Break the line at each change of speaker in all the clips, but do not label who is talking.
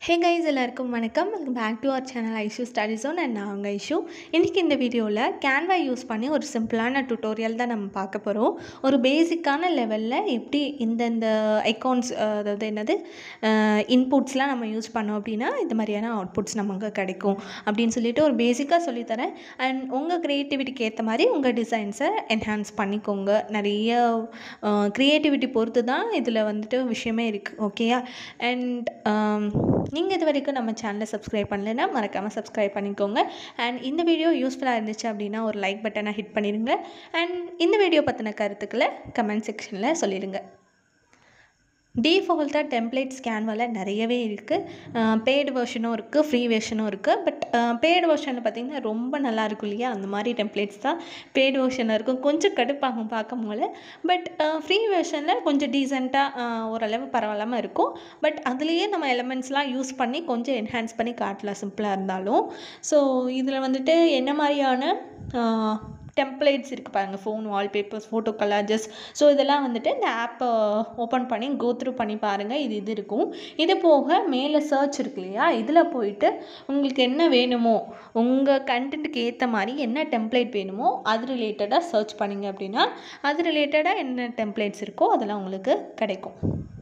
ஹே guys எல்லாருக்கும் வணக்கம் welcome back to our channel Aishu study zone and நான் உங்கள் ஐஷு இன்றைக்கி இந்த வீடியோவில் கேன்வா யூஸ் பண்ணி ஒரு சிம்பிளான டுட்டோரியல் தான் நம்ம பார்க்க போகிறோம் ஒரு பேசிக்கான லெவலில் எப்படி இந்தந்த ஐகான்ஸ் அதாவது என்னது இன்புட்ஸ்லாம் நம்ம யூஸ் பண்ணோம் அப்படின்னா இந்த மாதிரியான அவுட்புட்ஸ் நமக்கு கிடைக்கும் அப்படின்னு சொல்லிட்டு ஒரு பேசிக்காக சொல்லித்தரேன் அண்ட் உங்கள் க்ரியேட்டிவிட்டிக்கு ஏற்ற மாதிரி உங்கள் டிசைன்ஸை என்ஹான்ஸ் பண்ணிக்கோங்க நிறைய க்ரியேட்டிவிட்டி பொறுத்து தான் இதில் வந்துட்டு விஷயமே இருக்குது ஓகேயா அண்ட் நீங்கள் இது வரைக்கும் நம்ம சேனலை சப்ஸ்கிரைப் பண்ணலைன்னா மறக்காமல் சப்ஸ்கிரைப் பண்ணிக்கோங்க அண்ட் இந்த வீடியோ யூஸ்ஃபுல்லாக இருந்துச்சு அப்படின்னா ஒரு லைக் பட்டனை ஹிட் பண்ணிடுங்க அண்ட் இந்த வீடியோ பற்றின கருத்துக்களை கமெண்ட் செக்ஷனில் சொல்லிடுங்க டீஃபால்ட்டாக டெம்ப்ளேட்ஸ் கேன்வாவில் நிறையவே இருக்குது பெய்டு வெர்ஷனும் இருக்குது ஃப்ரீ வெர்ஷனும் இருக்குது பட் பெய்டு வெர்ஷனில் பார்த்திங்கன்னா ரொம்ப நல்லா இருக்கும் இல்லையா அந்த மாதிரி டெம்ப்ளேட்ஸ் தான் பெய்டு வெர்ஷனில் இருக்கும் கொஞ்சம் கடுப்பாகும் பார்க்கும் போல் பட் ஃப்ரீ வெர்ஷனில் கொஞ்சம் டீசெண்டாக ஓரளவு பரவாயில்லாமல் இருக்கும் பட் அதுலேயே நம்ம எலமெண்ட்ஸ்லாம் யூஸ் பண்ணி கொஞ்சம் என்ஹான்ஸ் பண்ணி காட்டலாம் சிம்பிளாக இருந்தாலும் ஸோ இதில் வந்துட்டு என்ன மாதிரியான டெம்ப்ளேட்ஸ் இருக்குது பாருங்கள் phone wallpapers photo collages so இதெல்லாம் வந்துட்டு இந்த ஆப்பை ஓப்பன் பண்ணி கோ த்ரூ பண்ணி பாருங்கள் இது இது இருக்கும் இது போக மேலே சர்ச் இருக்கு இல்லையா இதில் போயிட்டு உங்களுக்கு என்ன வேணுமோ உங்கள் கண்டென்ட்டுக்கு ஏற்ற மாதிரி என்ன டெம்ப்ளேட் வேணுமோ அது ரிலேட்டடாக சர்ச் பண்ணிங்க அப்படின்னா அது ரிலேட்டடாக என்ன டெம்ப்ளேட்ஸ் இருக்கோ அதெல்லாம் உங்களுக்கு கிடைக்கும்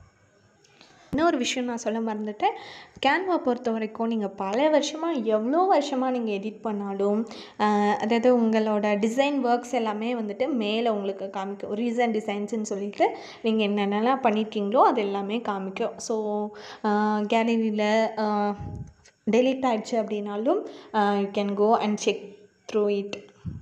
இன்னொரு விஷயம் நான் சொல்ல மறந்துட்டேன் கேன்வா பொறுத்த வரைக்கும் நீங்கள் பல வருஷமாக எவ்வளோ வருஷமாக நீங்கள் எடிட் பண்ணாலும் அதாவது உங்களோட டிசைன் ஒர்க்ஸ் எல்லாமே வந்துட்டு மேலே உங்களுக்கு காமிக்கும் ரீசன் டிசைன்ஸ்னு சொல்லிட்டு நீங்கள் என்னென்னலாம் பண்ணியிருக்கீங்களோ அது எல்லாமே காமிக்கும் ஸோ கேலரியில் டெலிட் ஆயிடுச்சு அப்படின்னாலும் you can go and check through it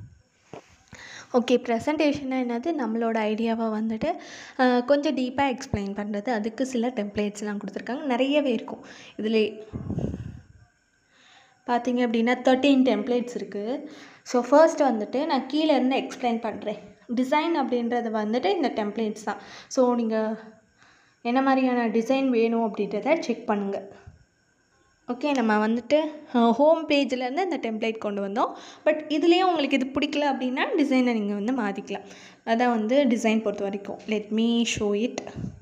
okay ப்ரெசன்டேஷனாக என்னது நம்மளோட ஐடியாவை வந்துட்டு கொஞ்சம் டீப்பாக எக்ஸ்பிளைன் பண்ணுறது அதுக்கு சில டெம்ப்ளேட்ஸ்லாம் கொடுத்துருக்காங்க நிறையவே இருக்கும் இதில் பார்த்தீங்க அப்படின்னா தேர்ட்டீன் டெம்ப்ளேட்ஸ் இருக்குது ஸோ ஃபர்ஸ்ட் வந்துட்டு நான் கீழே இருந்து எக்ஸ்பிளைன் பண்ணுறேன் டிசைன் அப்படின்றது வந்துட்டு இந்த டெம்ப்ளேட்ஸ் தான் ஸோ நீங்கள் என்ன மாதிரியான டிசைன் வேணும் அப்படின்றத செக் பண்ணுங்கள் ஓகே நம்ம வந்துட்டு ஹோம் பேஜ்லேருந்து இந்த டெம்ப்ளேட் கொண்டு வந்தோம் பட் இதுலேயும் உங்களுக்கு இது பிடிக்கல அப்படின்னா டிசைனை நீங்கள் வந்து மாற்றிக்கலாம் அதான் வந்து டிசைன் பொறுத்த வரைக்கும் லெட் மீ ஷோ இட்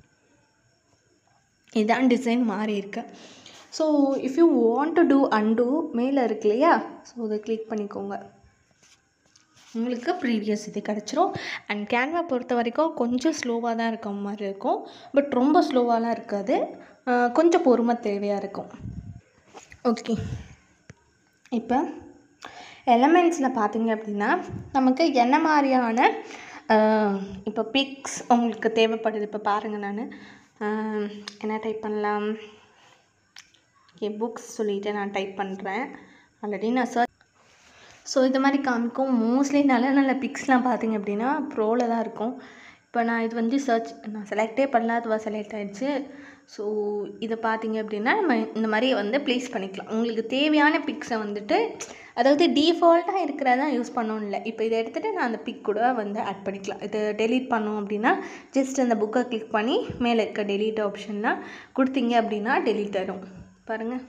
இதுதான் டிசைன் மாறி இருக்கு so if you want to do undo மேலே இருக்கு இல்லையா ஸோ அதை கிளிக் பண்ணிக்கோங்க உங்களுக்கு ப்ரீவியஸ் இது கிடச்சிரும் அண்ட் கேன்வா பொறுத்த வரைக்கும் கொஞ்சம் ஸ்லோவாக தான் இருக்க மாதிரி இருக்கும் பட் ரொம்ப ஸ்லோவாலாம் இருக்காது கொஞ்சம் பொறுமை தேவையாக இருக்கும் ஓகே இப்போ எலமெண்ட்ஸில் பார்த்தீங்க அப்படின்னா நமக்கு என்ன மாதிரியான இப்போ பிக்ஸ் உங்களுக்கு தேவைப்படுது இப்போ பாருங்கள் நான் என்ன டைப் பண்ணலாம் ஓகே புக்ஸ் சொல்லிவிட்டு நான் டைப் பண்ணுறேன் ஆல்ரெடி நான் சர்ச் ஸோ இது மாதிரி காமிக்கும் மோஸ்ட்லி நல்ல நல்ல பிக்ஸ்லாம் பார்த்தீங்க அப்படின்னா ப்ரோவில் தான் இருக்கும் இப்போ நான் இது வந்து சர்ச் நான் செலக்டே பண்ணலாதுவா செலக்ட் ஆகிடுச்சு ஸோ இதை பார்த்தீங்க அப்படின்னா நம்ம இந்த மாதிரி வந்து ப்ளேஸ் பண்ணிக்கலாம் உங்களுக்கு தேவையான பிக்ஸை வந்துட்டு அதாவது டீஃபால்ட்டாக இருக்கிறதா யூஸ் பண்ணணும் இல்லை இப்போ இதை எடுத்துகிட்டு நான் அந்த பிக் கூட வந்து ஆட் பண்ணிக்கலாம் இது டெலீட் பண்ணோம் அப்படின்னா ஜஸ்ட் அந்த புக்கை கிளிக் பண்ணி மேலே இருக்க டெலீட் ஆப்ஷன்லாம் கொடுத்தீங்க அப்படின்னா டெலீட் ஆகிடும் பாருங்கள்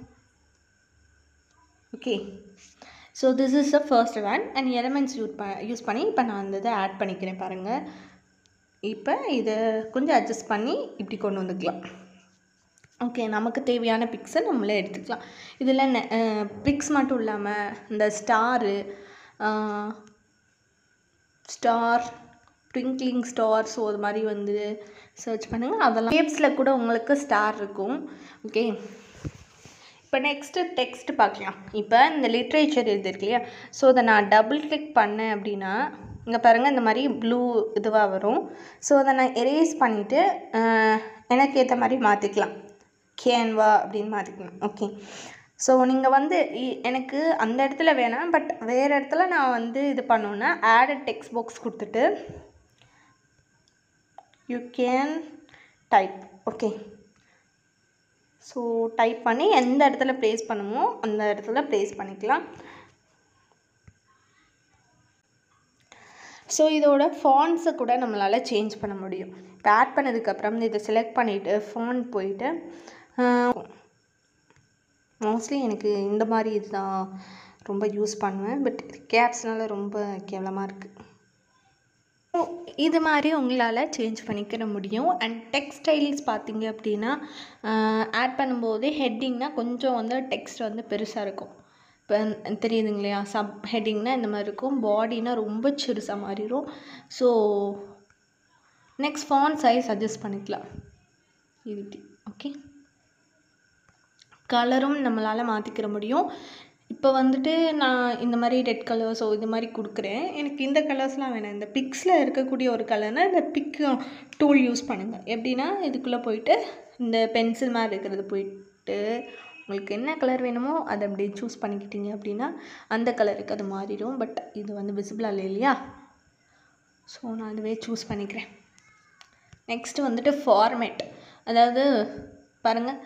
okay so this is the first one and elements use ப யூஸ் பண்ணி இப்போ நான் அந்த இதை ஆட் பண்ணிக்கிறேன் பாருங்கள் இப்போ இதை கொஞ்சம் அட்ஜஸ்ட் பண்ணி இப்படி கொண்டு வந்துக்கலாம் ஓகே நமக்கு தேவையான பிக்ஸை நம்மளே எடுத்துக்கலாம் இதில் பிக்ஸ் மட்டும் இல்லாமல் இந்த star star twinkling star so அது மாதிரி வந்து சர்ச் பண்ணுங்கள் அதெல்லாம் ஷேப்ஸில் கூட உங்களுக்கு ஸ்டார் இருக்கும் ஓகே இப்போ நெக்ஸ்ட்டு டெக்ஸ்ட் பார்க்கலாம் இப்போ இந்த லிட்ரேச்சர் இது இருக்கு இல்லையா ஸோ அதை நான் டபுள் கிளிக் பண்ணேன் அப்படின்னா இங்கே பாருங்கள் இந்த மாதிரி ப்ளூ இதுவாக வரும் ஸோ அதை நான் எரேஸ் பண்ணிவிட்டு எனக்கு ஏற்ற மாதிரி மாற்றிக்கலாம் கேன்வா அப்படின்னு மாற்றிக்கலாம் ஓகே ஸோ நீங்கள் வந்து எனக்கு அந்த இடத்துல வேணாம் பட் வேறு இடத்துல நான் வந்து இது பண்ணோன்னா ஆட் டெக்ஸ்ட் பாக்ஸ் கொடுத்துட்டு you can type okay so type பண்ணி எந்த இடத்துல ப்ளேஸ் பண்ணுமோ அந்த இடத்துல ப்ளேஸ் பண்ணிக்கலாம் ஸோ இதோட ஃபாண்ட்ஸை கூட நம்மளால் சேஞ்ச் பண்ண முடியும் இப்போ ஆட் பண்ணதுக்கப்புறம் இதை செலக்ட் பண்ணிவிட்டு ஃபாண்ட் போயிட்டு மோஸ்ட்லி எனக்கு இந்த மாதிரி இதுதான் ரொம்ப யூஸ் பண்ணுவேன் பட் கேப்ஸ்னால ரொம்ப கேவலமாக இருக்குது ஸோ இது மாதிரி உங்களால் சேஞ்ச் பண்ணிக்கிற முடியும் அண்ட் டெக்ஸ்டைல்ஸ் பார்த்தீங்க அப்படின்னா ஆட் பண்ணும்போது ஹெட்டிங்னா கொஞ்சம் வந்து டெக்ஸ்ட் வந்து பெருசாக இருக்கும் இப்போ தெரியுதுங்க இல்லையா சப் ஹெட்டிங்னா இந்த மாதிரி இருக்கும் பாடினா ரொம்ப சிறுசாக மாறிடும் so next font size adjust பண்ணிக்கலாம் இது ஓகே கலரும் நம்மளால் மாற்றிக்கிற முடியும் இப்போ வந்துட்டு நான் இந்த மாதிரி ரெட் கலர்ஸோ இது மாதிரி கொடுக்குறேன் எனக்கு இந்த கலர்ஸ்லாம் வேணாம் இந்த பிக்ஸில் இருக்கக்கூடிய ஒரு கலர்னால் இந்த பிக் டூல் யூஸ் பண்ணுங்கள் எப்படின்னா இதுக்குள்ளே போயிட்டு இந்த பென்சில் மாதிரி இருக்கிறது போயிட்டு உங்களுக்கு என்ன கலர் வேணுமோ அதை அப்படி சூஸ் பண்ணிக்கிட்டீங்க அப்படின்னா அந்த கலருக்கு அது மாறிடும் பட் இது வந்து விசிபிளாக இல்லை இல்லையா ஸோ நான் இதுவே சூஸ் பண்ணிக்கிறேன் நெக்ஸ்ட்டு வந்துட்டு ஃபார்மேட் அதாவது பாருங்கள்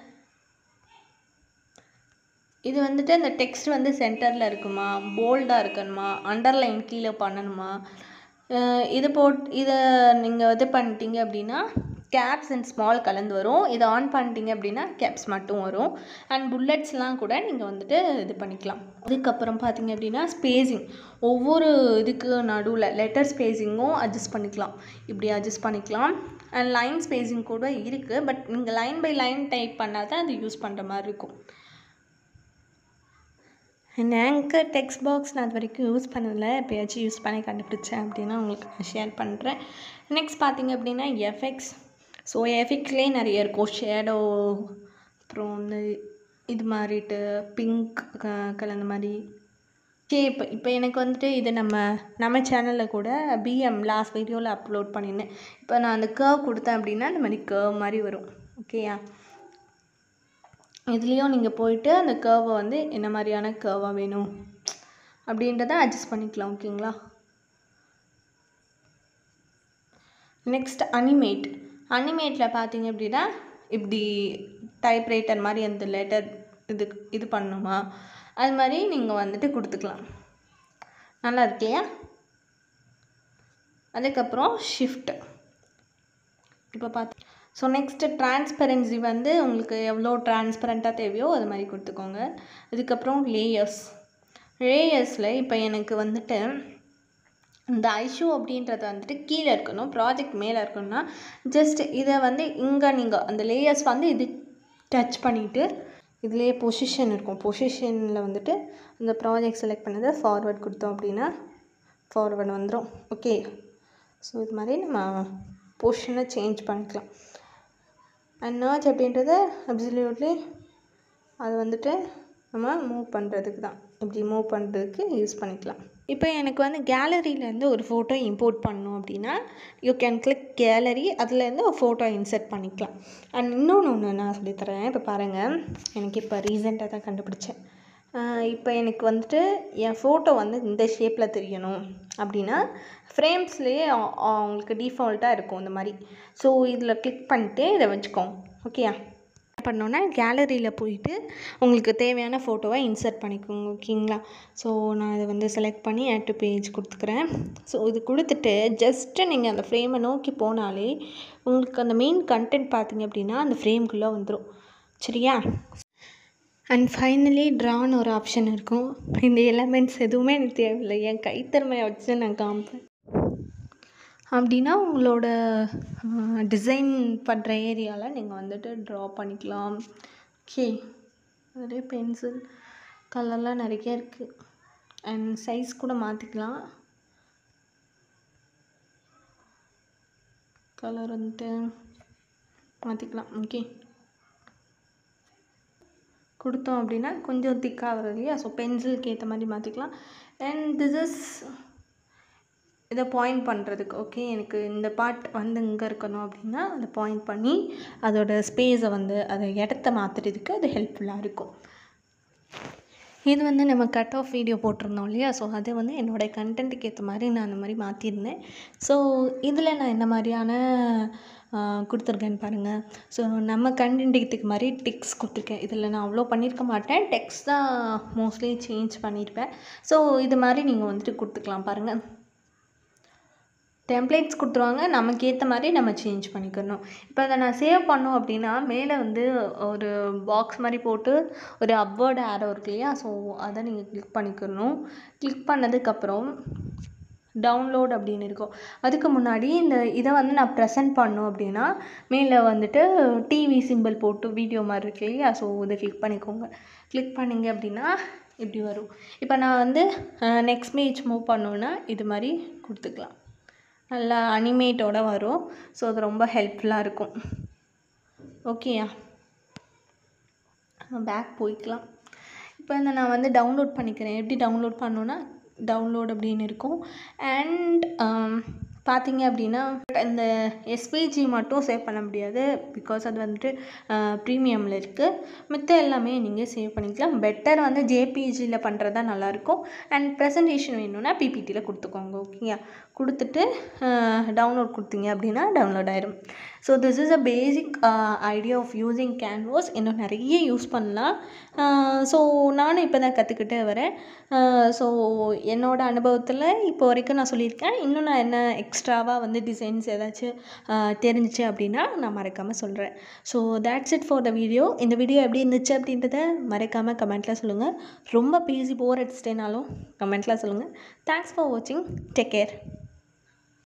இது வந்துட்டு அந்த டெக்ஸ்ட் வந்து சென்டரில் இருக்குமா போல்டாக இருக்கணுமா அண்டர்லைன் கீழே பண்ணணுமா இது போட் இதை நீங்கள் இது பண்ணிட்டீங்க அப்படின்னா கேப்ஸ் அண்ட் ஸ்மால் கலந்து வரும் இதை ஆன் பண்ணிட்டீங்க அப்படின்னா கேப்ஸ் மட்டும் வரும் அண்ட் புல்லட்ஸ்லாம் கூட நீங்கள் வந்துட்டு இது பண்ணிக்கலாம் அதுக்கப்புறம் பார்த்தீங்க அப்படின்னா ஸ்பேஸிங் ஒவ்வொரு இதுக்கு நடுவில் லெட்டர் ஸ்பேஸிங்கும் அட்ஜஸ்ட் பண்ணிக்கலாம் இப்படி அட்ஜஸ்ட் பண்ணிக்கலாம் அண்ட் லைன் ஸ்பேஸிங் கூட இருக்குது பட் நீங்கள் லைன் பை லைன் டைப் பண்ணால் தான் அது யூஸ் பண்ணுற மாதிரி இருக்கும் அண்ட் ஆங்கர் டெக்ஸ்ட் பாக்ஸ் நான் அது வரைக்கும் யூஸ் பண்ணதில்லை எப்போயாச்சும் யூஸ் பண்ணி கண்டுபிடிச்சேன் அப்படின்னா உங்களுக்கு நான் ஷேர் பண்ணுறேன் நெக்ஸ்ட் பார்த்தீங்க அப்படின்னா எஃபெக்ட்ஸ் ஸோ எஃபெக்ட்ஸ்லேயே நிறைய இருக்கும் ஷேடோ அப்புறம் வந்து இது மாதிரிட்டு பிங்க் க கலந்த மாதிரி ஷேப் இப்போ எனக்கு வந்துட்டு இது நம்ம நம்ம சேனலில் கூட பிஎம் லாஸ்ட் வீடியோவில் அப்லோட் பண்ணியிருந்தேன் இப்போ நான் அந்த கர்வ் கொடுத்தேன் அப்படின்னா இந்த மாதிரி கர்வ் மாதிரி வரும் ஓகேயா இதுலேயும் நீங்கள் போயிட்டு அந்த கர்வை வந்து என்ன மாதிரியான கர்வாக வேணும் அப்படின்றத அட்ஜஸ்ட் பண்ணிக்கலாம் ஓகேங்களா நெக்ஸ்ட் அனிமேட் அனிமேட்டில் பார்த்தீங்க அப்படின்னா இப்படி டைப்ரைட்டர் மாதிரி அந்த லெட்டர் இது இது பண்ணணுமா அது மாதிரி நீங்கள் வந்துட்டு கொடுத்துக்கலாம் நல்லா இருக்கியா அதுக்கப்புறம் ஷிஃப்ட் இப்போ பார்த்து ஸோ நெக்ஸ்ட்டு டிரான்ஸ்பரன்சி வந்து உங்களுக்கு எவ்வளோ டிரான்ஸ்பரண்ட்டாக தேவையோ அது மாதிரி கொடுத்துக்கோங்க அதுக்கப்புறம் லேயர்ஸ் லேயர்ஸில் இப்போ எனக்கு வந்துட்டு இந்த ஐஷோ அப்படின்றது வந்துட்டு கீழே இருக்கணும் ப்ராஜெக்ட் மேலே இருக்கணும்னா ஜஸ்ட் இதை வந்து இங்கே நீங்கள் அந்த லேயர்ஸ் வந்து இது டச் பண்ணிவிட்டு இதுலேயே பொசிஷன் இருக்கும் பொசிஷனில் வந்துட்டு இந்த ப்ராஜெக்ட் செலக்ட் பண்ணதை ஃபார்வர்ட் கொடுத்தோம் அப்படின்னா ஃபார்வர்ட் வந்துடும் ஓகே ஸோ இது மாதிரி நம்ம பொசிஷனை சேஞ்ச் பண்ணிக்கலாம் அண்ட் நர்ச் அப்படின்றது அப்சல்யூட்லி அது வந்துட்டு நம்ம மூவ் பண்ணுறதுக்கு தான் இப்படி மூவ் பண்ணுறதுக்கு யூஸ் பண்ணிக்கலாம் இப்போ எனக்கு வந்து கேலரியிலேருந்து ஒரு ஃபோட்டோ இம்போர்ட் பண்ணணும் அப்படின்னா யூ கேன் கிளிக் கேலரி அதுலேருந்து ஒரு ஃபோட்டோ இன்சர்ட் பண்ணிக்கலாம் அண்ட் இன்னொன்று ஒன்று நான் சொல்லித்தரேன் இப்போ பாருங்கள் எனக்கு இப்போ ரீசெண்டாக தான் கண்டுபிடிச்சேன் இப்போ எனக்கு வந்துட்டு என் ஃபோட்டோ வந்து இந்த ஷேப்பில் தெரியணும் அப்படின்னா ஃப்ரேம்ஸ்லேயே அவங்களுக்கு டிஃபால்ட்டாக இருக்கும் இந்த மாதிரி ஸோ இதில் கிளிக் பண்ணிட்டு இதை வச்சுக்கோங்க ஓகேயா பண்ணோன்னா கேலரியில் போயிட்டு உங்களுக்கு தேவையான ஃபோட்டோவை இன்சர்ட் பண்ணிக்கோங்க ஓகேங்களா ஸோ நான் இதை வந்து செலக்ட் பண்ணி ஆட் டு பேஜ் கொடுத்துக்கிறேன் ஸோ இது கொடுத்துட்டு ஜஸ்ட்டு நீங்கள் அந்த ஃப்ரேமை நோக்கி போனாலே உங்களுக்கு அந்த மெயின் கண்டென்ட் பார்த்தீங்க அப்படின்னா அந்த ஃப்ரேம்குள்ளே வந்துடும் சரியா அண்ட் ஃபைனலி ட்ரான்னு ஒரு ஆப்ஷன் இருக்கும் இந்த எலமெண்ட்ஸ் எதுவுமே எனக்கு தேவையில்லை என் கைத்திறமையை வச்சு நான் காமிப்பேன் அப்படின்னா உங்களோட டிசைன் பண்ணுற ஏரியாவில் நீங்கள் வந்துட்டு ட்ரா பண்ணிக்கலாம் ஓகே அதிலே பென்சில் கலர்லாம் நிறைய இருக்குது அண்ட் சைஸ் கூட மாற்றிக்கலாம் கலர் வந்துட்டு மாற்றிக்கலாம் ஓகே கொடுத்தோம் அப்படின்னா கொஞ்சம் திக்காக வரும் இல்லையா ஸோ பென்சிலுக்கு ஏற்ற மாதிரி மாற்றிக்கலாம் அண்ட் திஸ் இஸ் இதை பாயிண்ட் பண்ணுறதுக்கு ஓகே எனக்கு இந்த பார்ட் வந்து இங்கே இருக்கணும் அப்படின்னா அதை பாயிண்ட் பண்ணி அதோட ஸ்பேஸை வந்து அதை இடத்த மாற்றுறதுக்கு அது ஹெல்ப்ஃபுல்லாக இருக்கும் இது வந்து நம்ம கட் ஆஃப் வீடியோ போட்டிருந்தோம் இல்லையா ஸோ அது வந்து என்னோடய கண்டென்ட்டுக்கு ஏற்ற மாதிரி நான் அந்த மாதிரி மாற்றிருந்தேன் ஸோ இதில் நான் என்ன மாதிரியான கொடுத்துருக்கேன்னு பாருங்கள் ஸோ நம்ம கண்டென்ட்டுக்கு மாதிரி டிக்ஸ் கொடுத்துருக்கேன் இதில் நான் அவ்வளோ பண்ணியிருக்க மாட்டேன் டெக்ஸ்ட் தான் மோஸ்ட்லி சேஞ்ச் பண்ணியிருப்பேன் ஸோ இது மாதிரி நீங்கள் வந்துட்டு கொடுத்துக்கலாம் பாருங்கள் டெம்ப்ளேட்ஸ் கொடுத்துருவாங்க நமக்கு ஏற்ற மாதிரி நம்ம சேஞ்ச் பண்ணிக்கணும் இப்போ அதை நான் சேவ் பண்ணோம் அப்படின்னா மேலே வந்து ஒரு பாக்ஸ் மாதிரி போட்டு ஒரு அப்வேர்டு ஆரோ இருக்கு இல்லையா ஸோ அதை நீங்கள் கிளிக் பண்ணிக்கணும் கிளிக் பண்ணதுக்கப்புறம் டவுன்லோட் அப்படின்னு இருக்கும் அதுக்கு முன்னாடி இந்த இதை வந்து நான் ப்ரெசென்ட் பண்ணோம் அப்படின்னா மேலே வந்துட்டு டிவி சிம்பிள் போட்டு வீடியோ மாதிரி இருக்கு இல்லையா ஸோ இதை கிளிக் பண்ணிக்கோங்க கிளிக் பண்ணிங்க அப்படின்னா இப்படி வரும் இப்போ நான் வந்து நெக்ஸ்ட் பேஜ் மூவ் பண்ணோன்னா இது மாதிரி கொடுத்துக்கலாம் நல்லா அனிமேட்டோட வரும் ஸோ அது ரொம்ப ஹெல்ப்ஃபுல்லாக இருக்கும் ஓகேயா பேக் போய்க்கலாம் இப்போ இந்த நான் வந்து டவுன்லோட் பண்ணிக்கிறேன் எப்படி டவுன்லோட் பண்ணோன்னா டவுன்லோட் அப்படின்னு இருக்கும் அண்ட் பார்த்தீங்க அப்படின்னா இந்த எஸ்பிஜி மட்டும் சேவ் பண்ண முடியாது பிகாஸ் அது வந்துட்டு ப்ரீமியமில் இருக்குது மித்த எல்லாமே நீங்கள் சேவ் பண்ணிக்கலாம் பெட்டர் வந்து ஜேபிஜியில் பண்ணுறது தான் நல்லாயிருக்கும் அண்ட் ப்ரெசன்டேஷன் வேணும்னா பிபிடியில் கொடுத்துக்கோங்க ஓகேயா கொடுத்துட்டு டவுன்லோட் கொடுத்தீங்க அப்படின்னா டவுன்லோட் ஆயிரும் so this is a basic idea of using canvas இன்னும் நிறைய யூஸ் பண்ணலாம் ஸோ நானும் இப்போ தான் கற்றுக்கிட்டே வரேன் ஸோ என்னோடய அனுபவத்தில் இப்போ வரைக்கும் நான் சொல்லியிருக்கேன் இன்னும் நான் என்ன எக்ஸ்ட்ராவாக வந்து டிசைன்ஸ் ஏதாச்சும் தெரிஞ்சிச்சு அப்படின்னா நான் மறக்காமல் சொல்கிறேன் so that's it for the video இந்த வீடியோ எப்படி இருந்துச்சு அப்படின்றத மறக்காமல் கமெண்ட்டில் சொல்லுங்கள் ரொம்ப பேசி போர் அடிச்சிட்டேனாலும் கமெண்ட்டில் சொல்லுங்கள் தேங்க்ஸ் ஃபார் வாட்சிங் டேக் கேர்